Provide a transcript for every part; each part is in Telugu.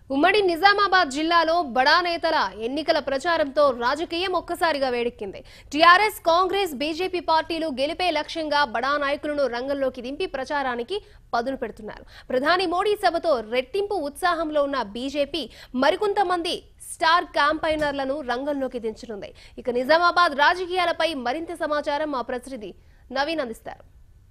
ఉమ్మడి నిజామాబాద్ జిల్లాలో బడా నేతల ఎన్నికల ప్రచారంతో రాజకీయం ఒక్కసారిగా వేడెక్కింది టీఆర్ఎస్ కాంగ్రెస్ బీజేపీ పార్టీలు గెలిపే లక్ష్యంగా బడా నాయకులను రంగంలోకి దింపి ప్రచారానికి పదును పెడుతున్నారు ప్రధాని మోడీ సభతో రెట్టింపు ఉత్సాహంలో ఉన్న బీజేపీ మరికొంతమంది స్టార్ క్యాంపైనర్లను రంగంలోకి దించనుంది ఇక నిజామాబాద్ రాజకీయాలపై మరింత సమాచారం మా ప్రతినిధి నవీన్ అందిస్తారు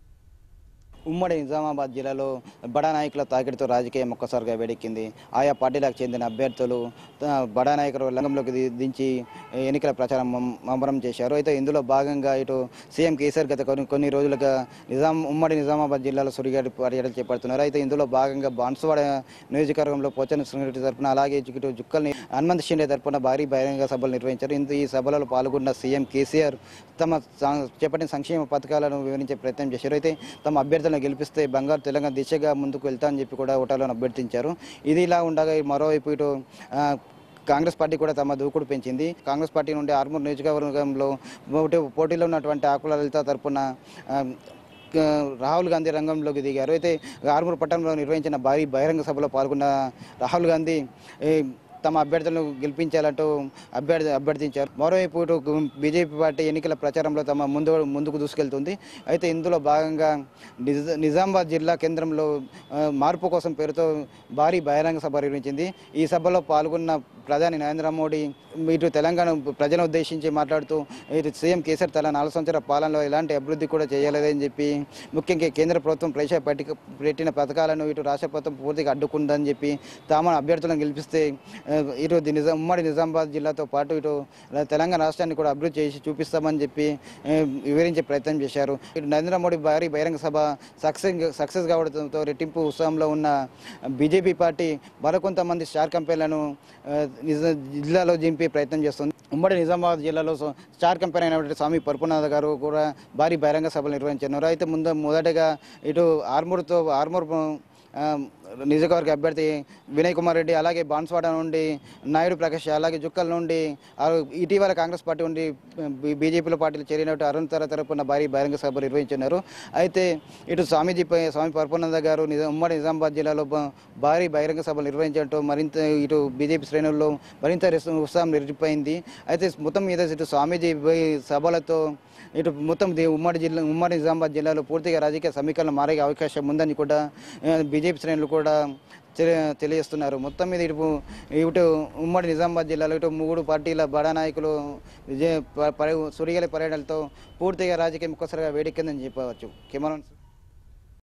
ఉమ్మడి నిజామాబాద్ జిల్లాలో బడా నాయకుల తాకిడితో రాజకీయం ఒక్కసారిగా వేడెక్కింది ఆయా పార్టీలకు చెందిన అభ్యర్థులు త- బడా నాయకులు రంగంలోకి ది- దించి ఎన్నికల ప్రచారం మం- ముమ్మరం చేశారు అయితే ఇందులో భాగంగా ఇటు సీఎం కేసీఆర్ గత కొన్ని కొన్ని రోజులుగా నిజాం ఉమ్మడి నిజామాబాద్ జిల్లాలో సుడిగాడి పర్యటన చేపడుతున్నారు అయితే ఇందులో భాగంగా బాన్సువాడ నియోజకవర్గంలో పోచన శ్రీరెడ్డి తరపున అలాగే ఇటు జుక్కల్ని హనుమంత్ షిండే తరపున భారీ బహిరంగ సభలు నిర్వహించారు ఇందు ఈ సభలలో పాల్గొన్న సీఎం కేసీఆర్ తమ సా- చేపట్టిన సంక్షేమ పథకాలను వివరించే ప్రయత్నం చేశారు అయితే తమ అభ్యర్థులను గెలిపిస్తే బంగారు తెలంగాణ దిశగా ముందుకు వెళ్తామని చెప్పి కూడా ఓటర్లను అభ్యర్థించారు ఇది ఇలా ఉండగా మరోవైపు ఇటు ఆ, కాంగ్రెస్ పార్టీ కూడా తమ దూకుడు పెంచింది కాంగ్రెస్ పార్టీ నుండి ఆర్మూర్ నియోజకవర్గంలో పోటీ పోటీలో ఉన్నటువంటి ఆకుల లలిత తరపున ఆ, క- రాహుల్ గాంధీ రంగంలోకి దిగారు అయితే ఆర్మూర్ పట్టణంలో నిర్వహించిన భారీ బహిరంగ సభలో పాల్గొన్న రాహుల్ గాంధీ ఏ, తమ అభ్యర్థులను గెలిపించాలంటూ అభ్యర్థి అభ్యర్థించారు మరోవైపు ఇటు బీజేపీ పార్టీ ఎన్నికల ప్రచారంలో తమ ముందు ముందుకు దూసుకెళ్తుంది అయితే ఇందులో భాగంగా నిజ- నిజామాబాద్ జిల్లా కేంద్రంలో ఆ, మార్పు కోసం పేరుతో భారీ బహిరంగ సభ నిర్వహించింది ఈ సభలో పాల్గొన్న ప్రధాని నరేంద్ర మోడీ ఇటు తెలంగాణ ప్రజలను ఉద్దేశించి మాట్లాడుతూ ఇటు సీఎం కేసీఆర్ తన నాలుగు సంవత్సరాల పాలనలో ఎలాంటి అభివృద్ధి కూడా చేయలేదని చెప్పి ముఖ్యంగా కేంద్ర ప్రభుత్వం ప్రవేశపెట్టి పెట్టిన పథకాలను ఇటు రాష్ట్ర ప్రభుత్వం పూర్తిగా అడ్డుకుందని చెప్పి తాము అభ్యర్థులను గెలిపిస్తే ఆ, ఇటు ది నిజాం ఉమ్మడి నిజామాబాద్ జిల్లాతో పాటు ఇటు తెలంగాణ రాష్ట్రాన్ని కూడా అభివృద్ధి చేసి చూపిస్తామని చెప్పి ఆ, వివరించే ప్రయత్నం చేశారు ఇటు నరేంద్ర మోడీ భారీ బహిరంగ సభ సక్సెస్ సక్సెస్ కావడంతో రెట్టింపు ఉత్సవంలో ఉన్న బీజేపీ పార్టీ మరికొంతమంది స్టార్ కంపెనీలను ఆ, నిజ జిల్లాలో దింపే ప్రయత్నం చేస్తుంది ఉమ్మడి నిజామాబాద్ జిల్లాలో సో- స్టార్ కంపెనీ అయినటువంటి స్వామి పరపునాథ్ గారు కూడా భారీ బహిరంగ సభలు నిర్వహించారు అయితే ముందు మొదటగా ఇటు ఆర్మూర్తో ఆర్మూర్ ఆ, నియోజకవర్గ అభ్యర్థి వినయ్ కుమార్ రెడ్డి అలాగే బాన్స్వాడ నుండి నాయుడు ప్రకాష్ అలాగే జుక్కల్ నుండి ఆ, ఇటీవల కాంగ్రెస్ పార్టీ నుండి బీ- బీజేపీలో పార్టీలు చేరినట్టు అరుణ్ తర తరపున భారీ బహిరంగ సభ నిర్వహించున్నారు అయితే ఇటు స్వామీజీపై స్వామి పరపునంద గారు నిజా ఉమ్మడి నిజామాబాద్ జిల్లాలో బ- భారీ బహిరంగ సభలు నిర్వహించడంతో మరింత ఇటు బీజేపీ శ్రేణుల్లో మరింత రిస్- ఉత్సాహం నిలిచిపోయింది అయితే మొత్తం మీద ఇటు స్వామీజీ పోయి సభలతో ఇటు మొత్తం ది- ఉమ్మడి జిల్లా ఉమ్మడి నిజామాబాద్ జిల్లాలో పూర్తిగా రాజకీయ సమీకరణ మారే అవకాశం ఉందని కూడా ఆ, బీజేపీ శ్రేణులు కూడా తెలి- తెలియజేస్తున్నారు మొత్తం మీద ఇటు ఇటు ఉమ్మడి నిజామాబాద్ జిల్లాలో ఇటు మూడు పార్టీల బడా నాయకులు విజయ ప- పరి- సుడిగాలి పర్యటనలతో పూర్తిగా రాజకీయం ఒక్కసారిగా వేడెక్కిందని చెప్పవచ్చు కెమెరా